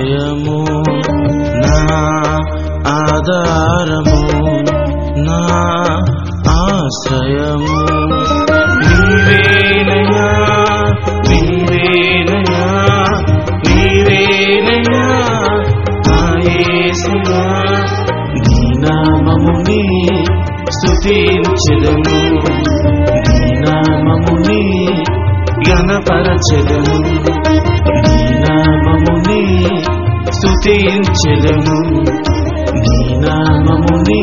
ఆశ్రయము నా ఆధారము నా ఆశ్రయము నీవేనయా నీవేనయా నీవేనయా నా యేసయ్యా నీ నామముని స్తుతించెదము నీ నామముని గణపరచెదము నీ నామముని స్తుతించెదము నీ నామముని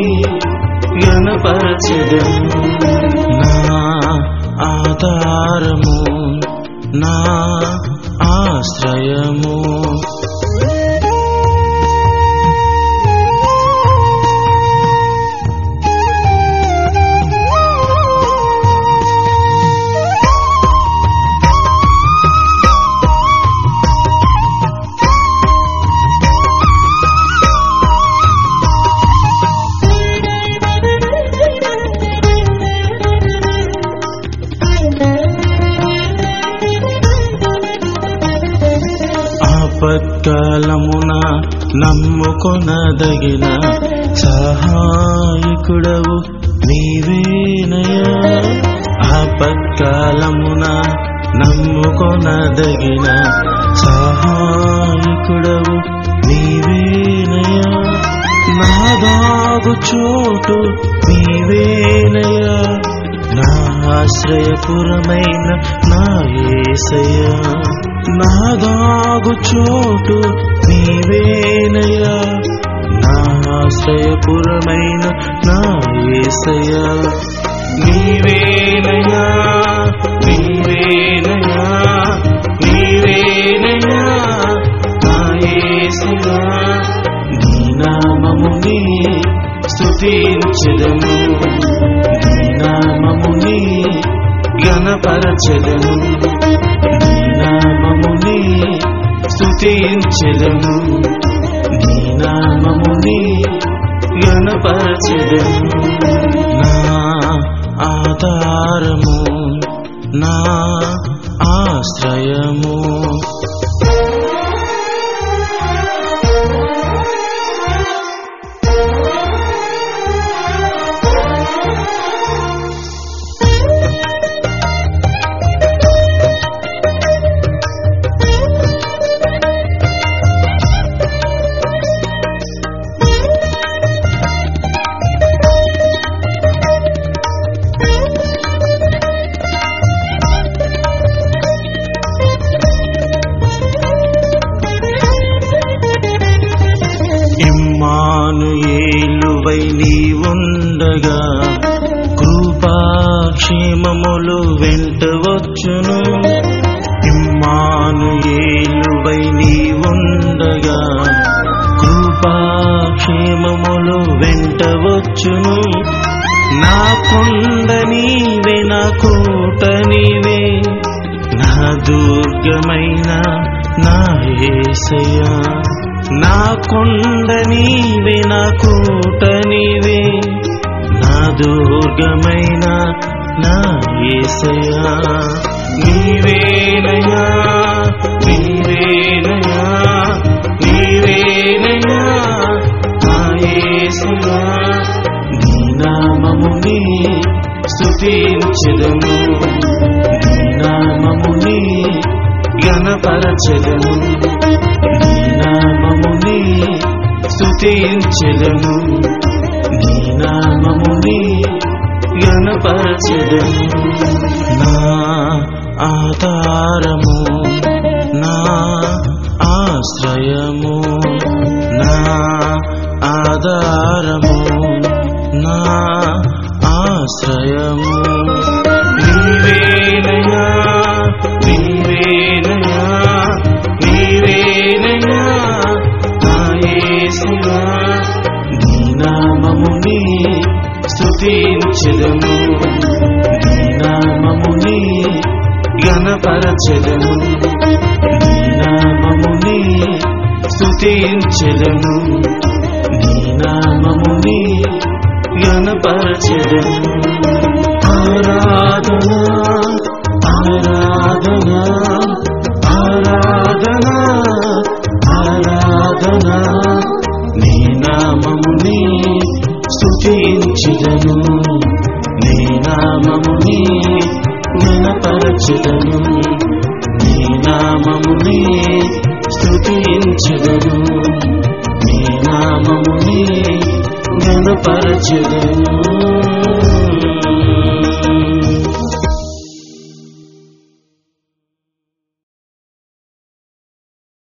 గణపరచెదము నా ఆధారము నా ఆశ్రయము ఆపత్కాలమున నమ్ముకొనదగిన సహాయకుడవు నీవేనయా ఆపత్కాలమున నమ్ముకొనదగిన సహాయకుడవు నీవేనయా నా దాగు చోటు నీవేనయా నా ఆశ్రయపురమైన నా ఏసయ్యా నా దాగు చోటు నీవేనయా నా ఆశ్రయపురమైన నా ఏసయ్యా నీవేనయా నీవేనయా నీవేనయా నా ఏసయ్యా నీ నామముని స్తుతించెదము నీ నామముని గణపరచెదము నీ నామముని స్తుతించెదము నీ నామముని గణపరచెదము నా ఆధారము నా ఆశ్రయము ఇమ్మానుయేలువై నీవుండగా కృపాక్షేమములు వెంట వచ్చును ఇమ్మానుయేలువై నీవుండగా కృపాక్షేమములు వెంట వచ్చును నా కొండ నీవే నా కోట నీవే నా దుర్గమైన నా ఏసయ్యా నా కొండ నీవే నా కోట నీవే నా దుర్గమైన నా ఏసయ్యా నీవేనయా నీవేనయా నీవేనయా నా ఏసయ్యా నీ నామముని స్తుతించెదము నీ నామముని గణపరచెదము నీ నామముని స్తుతించెదము నీ నామముని గణపరచెదము నా ఆధారము నా ఆశ్రయము నా ఆధారము నా ఆశ్రయము నీవేనయా నీవేనయా నీవేనయా నా యేసయ్యా నీ నామముని స్తుతించెదము నీ నామముని గణపరచెదము నీ నామముని స్తుతించెదము నీ నామముని గణపరచెదము ఆరాధన ఆరాధన ఆరాధన ఆరాధన వచ్చెదను